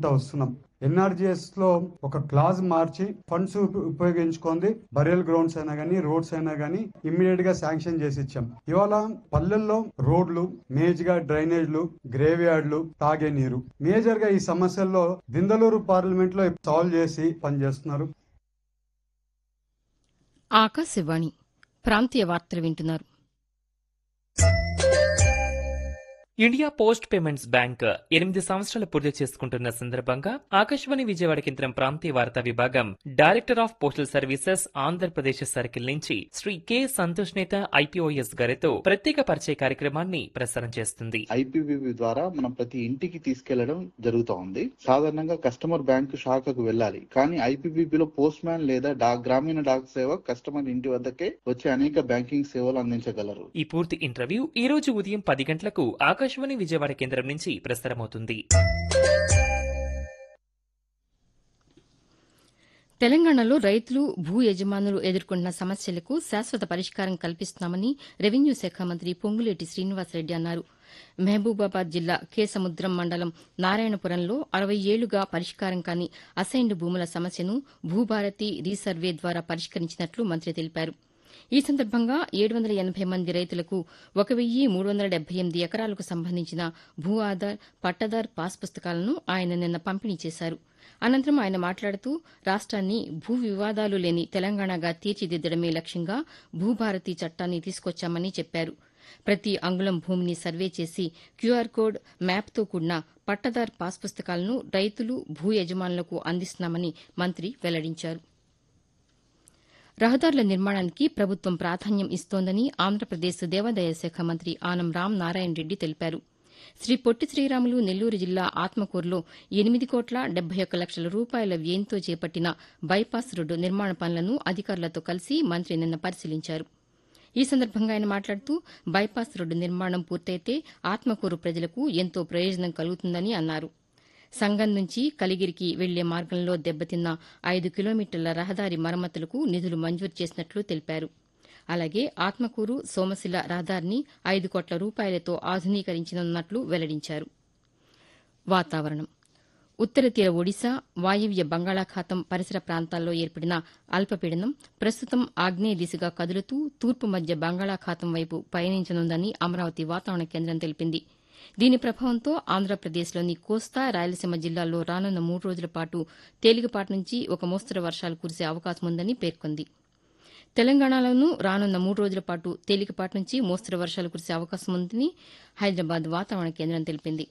చేసుకుంటా వస్తున్నాం ఎన్ఆర్జిఎస్ లో ఒక క్లాజ్ మార్చి ఫండ్స్ ఉపయోగించుకుంది బరియల్ గ్రౌండ్స్ అయినా గానీ రోడ్స్ అయినా గానీ ఇమ్మీడియట్ గా శాంక్షన్ చేసి ఇచ్చాం ఇవాళ పల్లెల్లో రోడ్లు మేజ్ గా డ్రైనేజ్లు గ్రేవ్ యార్డ్లు తాగే నీరు మేజర్ గా ఈ సమస్యల్లో దిందలూరు పార్లమెంట్ లో సాల్వ్ చేసి పనిచేస్తున్నారు ఆకాశవాణి ప్రాంతీయ వార్తలు వింటున్నారు ఇండియా పోస్ట్ పేమెంట్స్ బ్యాంక్ ఎనిమిది సంవత్సరాలు పూర్తి చేసుకుంటున్న సందర్భంగా ఆకాశవాణి విజయవాడ కేంద్రం ప్రాంతీయ వార్తా విభాగం director of postal services Andhra Pradesh circle నుంచి శ్రీ కె సంతోష్ నేత ఐపీఓఎస్ గారితో ప్రత్యేక పరిచయ కార్యక్రమాన్ని ప్రసారం చేస్తుంది ఐపీబీబీ ద్వారా మనం ప్రతి ఇంటికి తీసుకెళ్లడం జరుగుతూ ఉంది సాధారణంగా కస్టమర్ బ్యాంకు శాఖకు వెళ్ళాలి కానీ ఐపీబీబీలో పోస్ట్ మ్యాన్ లేదా డాక్ గ్రామీణ డాక్ సేవ కస్టమర్ ఇంటి వద్దకే వచ్చి అనేక బ్యాంకింగ్ సేవలు అందించగలరు ఈ పూర్తి ఇంటర్వ్యూ ఈ రోజు ఉదయం పది గంటలకు ఆకాశవాణి విజయవాడ కేంద్రం నుంచి ప్రసారమవుతుంది తెలంగాణలో రైతులు భూ యజమానులు ఎదుర్కొంటున్న సమస్యలకు శాశ్వత పరిష్కారం కల్పిస్తున్నామని రెవెన్యూ శాఖ మంత్రి పొంగులేటి శ్రీనివాసరెడ్డి అన్నారు మహబూబాబాద్ జిల్లా కేసముద్రం మండలం నారాయణపురంలో అరవై ఏళ్లుగా పరిష్కారం కాని అసైన్డ్ భూముల సమస్యను భూభారతి రీసర్వే ద్వారా పరిష్కరించినట్లు మంత్రి తెలిపారు ఈ సందర్భంగా ఏడు వందల ఎనబై మంది రైతులకు ఒక వెయ్యి మూడు వందల డెబ్బై ఎనిమిది ఎకరాలకు సంబంధించిన భూ ఆధార్ పట్టాదార్ పాస్ పుస్తకాలను ఆయన నిన్న పంపిణీ చేశారు అనంతరం ఆయన మాట్లాడుతూ రాష్ట్రాన్ని భూ వివాదాలు లేని తెలంగాణగా తీర్చిదిద్దడమే లక్ష్యంగా భూభారతి చట్టాన్ని తీసుకొచ్చామని చెప్పారు ప్రతి అంగుళం భూమిని సర్వే చేసి క్యూఆర్ కోడ్ మ్యాప్తో కూడిన పట్టదార్ పాస్ పుస్తకాలను రైతులు భూ యజమానులకు అందిస్తున్నామని మంత్రి వెల్లడించారు రహదారుల నిర్మాణానికి ప్రభుత్వం ప్రాధాన్యం ఇస్తోందని ఆంధ్రప్రదేశ్ దేవాదాయ శాఖ మంత్రి ఆనం రామ్ నారాయణ రెడ్డి తెలిపారు శ్రీ పొట్టి శ్రీరాములు నెల్లూరు జిల్లా ఆత్మకూరులో ఎనిమిది కోట్ల డెబ్బై ఒక్క లక్షల రూపాయల వ్యయంతో చేపట్టిన బైపాస్ రోడ్డు నిర్మాణ పనులను అధికారులతో కలిసి మంత్రి నిన్న పరిశీలించారు ఈ సందర్భంగా ఆయన మాట్లాడుతూ బైపాస్ రోడ్డు నిర్మాణం పూర్తయితే ఆత్మకూరు ప్రజలకు ఎంతో ప్రయోజనం కలుగుతుందని అన్నారు సంగం నుంచి కలిగిరికి వెళ్లే మార్గంలో దెబ్బతిన్న ఐదు కిలోమీటర్ల రహదారి మరమ్మతులకు నిధులు మంజూరు చేసినట్లు తెలిపారు అలాగే ఆత్మకూరు సోమశిల రహదారిని ఐదు కోట్ల రూపాయలతో ఆధునీకరించనున్నట్లు వెల్లడించారు వాతావరణం ఉత్తర తీర ఒడిశా వాయవ్య బంగాళాఖాతం పరిసర ప్రాంతాల్లో ఏర్పడిన అల్పపీడనం ప్రస్తుతం ఆగ్నేయ దిశగా కదులుతూ తూర్పు మధ్య బంగాళాఖాతం వైపు పయనించనుందని అమరావతి వాతావరణ కేంద్రం తెలిపింది దీని ప్రభావంతో ఆంధ్రప్రదేశ్లోని కోస్తా రాయలసీమ జిల్లాల్లో రానున్న మూడు రోజుల పాటు తేలికపాటి నుంచి ఒక మోస్తరు వర్షాలు కురిసే అవకాశం ఉందని పేర్కొంది తెలంగాణలోనూ రానున్న మూడు రోజుల పాటు తేలికపాటి నుంచి మోస్తరు వర్షాలు కురిసే అవకాశం ఉందని హైదరాబాద్ వాతావరణ కేంద్రం తెలిపింది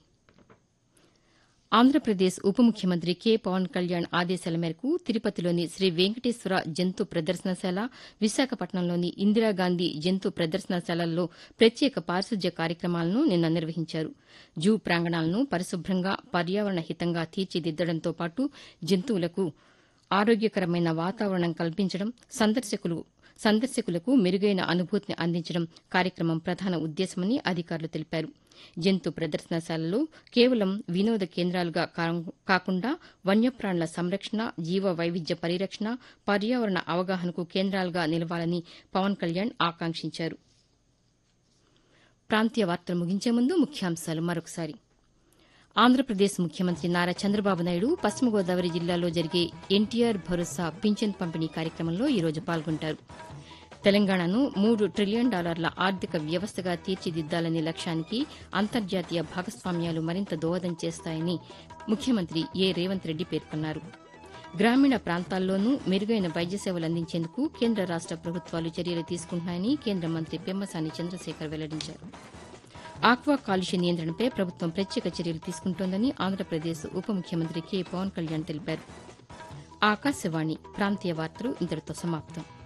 ఆంధ్రప్రదేశ్ ఉప ముఖ్యమంత్రి కె పవన్ కళ్యాణ్ ఆదేశాల మేరకు తిరుపతిలోని శ్రీ వెంకటేశ్వర జంతు ప్రదర్శనశాల విశాఖపట్నంలోని ఇందిరాగాంధీ జంతు ప్రదర్శనశాలల్లో ప్రత్యేక పారిశుద్ధ్య కార్యక్రమాలను నిన్న నిర్వహించారు జూ ప్రాంగణాలను పరిశుభ్రంగా పర్యావరణ హితంగా తీర్చిదిద్దడంతో పాటు జంతువులకు ఆరోగ్యకరమైన వాతావరణం కల్పించడం సందర్శకులు సందర్శకులకు మెరుగైన అనుభూతిని అందించడం కార్యక్రమం ప్రధాన ఉద్దేశమని అధికారులు తెలిపారు జంతు ప్రదర్శనశాలలో కేవలం వినోద కేంద్రాలుగా కాకుండా వన్యప్రాణుల సంరక్షణ జీవ వైవిధ్య పరిరక్షణ పర్యావరణ అవగాహనకు కేంద్రాలుగా నిలవాలని పవన్ కళ్యాణ్ ఆకాంక్షించారు ప్రాంతీయ వార్తలు ముగించే ముందు ముఖ్యాంశాలు మరొకసారి ఆంధ్రప్రదేశ్ ముఖ్యమంత్రి నారా చంద్రబాబు నాయుడు పశ్చిమ గోదావరి జిల్లాలో జరిగే ఎన్టీఆర్ భరోసా పింఛన్ పంపిణీ కార్యక్రమంలో ఈరోజు పాల్గొంటారు తెలంగాణను మూడు ట్రిలియన్ డాలర్ల ఆర్థిక వ్యవస్థగా తీర్చిదిద్దాలనే లక్ష్యానికి అంతర్జాతీయ భాగస్వామ్యాలు మరింత దోహదం చేస్తాయని ముఖ్యమంత్రి ఏ రేవంత్ రెడ్డి పేర్కొన్నారు గ్రామీణ ప్రాంతాల్లోనూ మెరుగైన వైద్య సేవలు అందించేందుకు కేంద్ర రాష్ట ప్రభుత్వాలు చర్యలు తీసుకుంటున్నాయని కేంద్ర మంత్రి పెమ్మసాని చంద్రశేఖర్ వెల్లడించారు ఆక్వా కాలుష్య నియంత్రణపై ప్రభుత్వం ప్రత్యేక చర్యలు తీసుకుంటోందని ఆంధ్రప్రదేశ్ ఉప ముఖ్యమంత్రి కె పవన్ కళ్యాణ్ తెలిపారు ఆకాశవాణి ప్రాంతీయ వార్తలు ఇంతటితో సమాప్తం